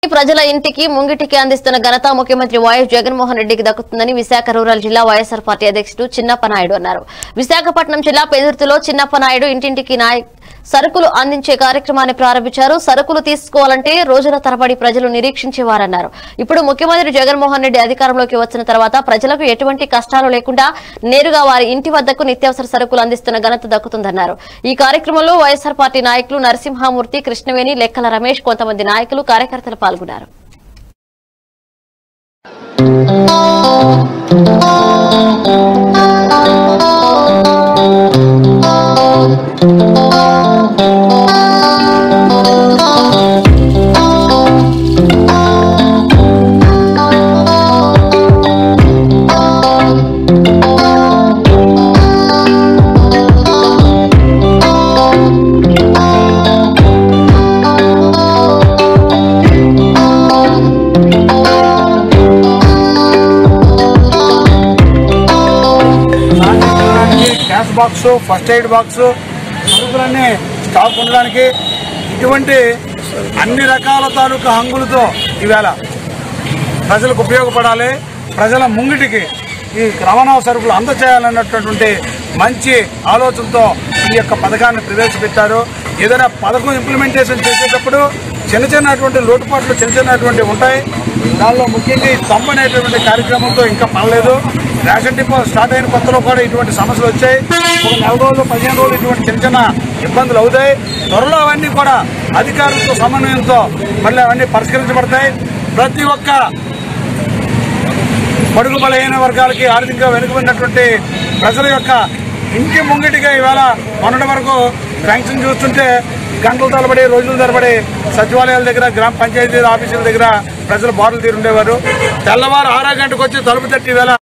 ప్రజల ఇంటికి ముంగిటికి అందిస్తున్న ఘనత ముఖ్యమంత్రి వైఎస్ జగన్మోహన్ రెడ్డికి దక్కుతుందని విశాఖ రూరల్ జిల్లా వైఎస్ఆర్ పార్టీ అధ్యక్షుడు చిన్నప్పనాయుడు అన్నారు విశాఖపట్నం జిల్లా పెదుర్తిలో చిన్నప్పనాయుడు ఇంటింటికి నాయ సరుకులు అందించే కార్యక్రమాన్ని ప్రారంభించారు సరుకులు తీసుకోవాలంటే రోజుల తరబడి ప్రజలు నిరీక్షించేవారన్నారు ఇప్పుడు ముఖ్యమంత్రి జగన్మోహన్ రెడ్డి అధికారంలోకి వచ్చిన తర్వాత ప్రజలకు ఎటువంటి కష్టాలు లేకుండా నేరుగా వారి ఇంటి వద్దకు నిత్యావసర సరుకులు అందిస్తున్న ఘనత దక్కుతుందన్నారు ఈ కార్యక్రమంలో వైఎస్ఆర్ పార్టీ నాయకులు నరసింహమూర్తి కృష్ణవేణి లెక్కల రమేష్ కొంతమంది నాయకులు కార్యకర్తలు పాల్గొన్నారు ఉండడానికి gas box first aid box సరుకులన్నీ స్టాక్ ఉండడానికి ఇటువంటి అన్ని రకాల తాలూకా హంగులతో ఈవేళ ప్రజలకు ఉపయోగపడాలి ప్రజల ముంగిటికి ఈ రవాణా సరుకులు అందచేయాలన్నటువంటి మంచి ఆలోచనతో ఈ యొక్క పథకాన్ని ప్రవేశపెట్టారు ఏదైనా పథకం ఇంప్లిమెంటేషన్ చేసేటప్పుడు చిన్న చిన్నటువంటి లోటుపాట్లు చిన్న చిన్నటువంటి ఉంటాయి దానిలో ముఖ్యంగా ఈ తమ్ము అనేటువంటి కార్యక్రమంతో ఇంకా పనలేదు రేషన్ డిపో స్టార్ట్ అయిన కొత్తలో కూడా ఇటువంటి సమస్యలు వచ్చాయి ఒక నెల రోజులు పదిహేను రోజులు ఇటువంటి చిన్న చిన్న ఇబ్బందులు అవుతాయి త్వరలో అవన్నీ కూడా అధికారులతో సమన్వయంతో మళ్ళీ అవన్నీ పరిష్కరించబడతాయి ప్రతి ఒక్క బడుగు బలహీన వర్గాలకి ఆర్థికంగా వెనుకబడినటువంటి ప్రజల యొక్క ఇంటి ముంగిటిగా ఇవాళ మొన్నటి వరకు శాంక్షన్ చూస్తుంటే గంటల తరబడి రోజుల తరబడి సచివాలయాల దగ్గర గ్రామ పంచాయతీ ఆఫీసుల దగ్గర ప్రజలు బారులు తీరుండేవారు తెల్లవారు ఆరో గంటకు వచ్చి తలుపు తట్టి వేళ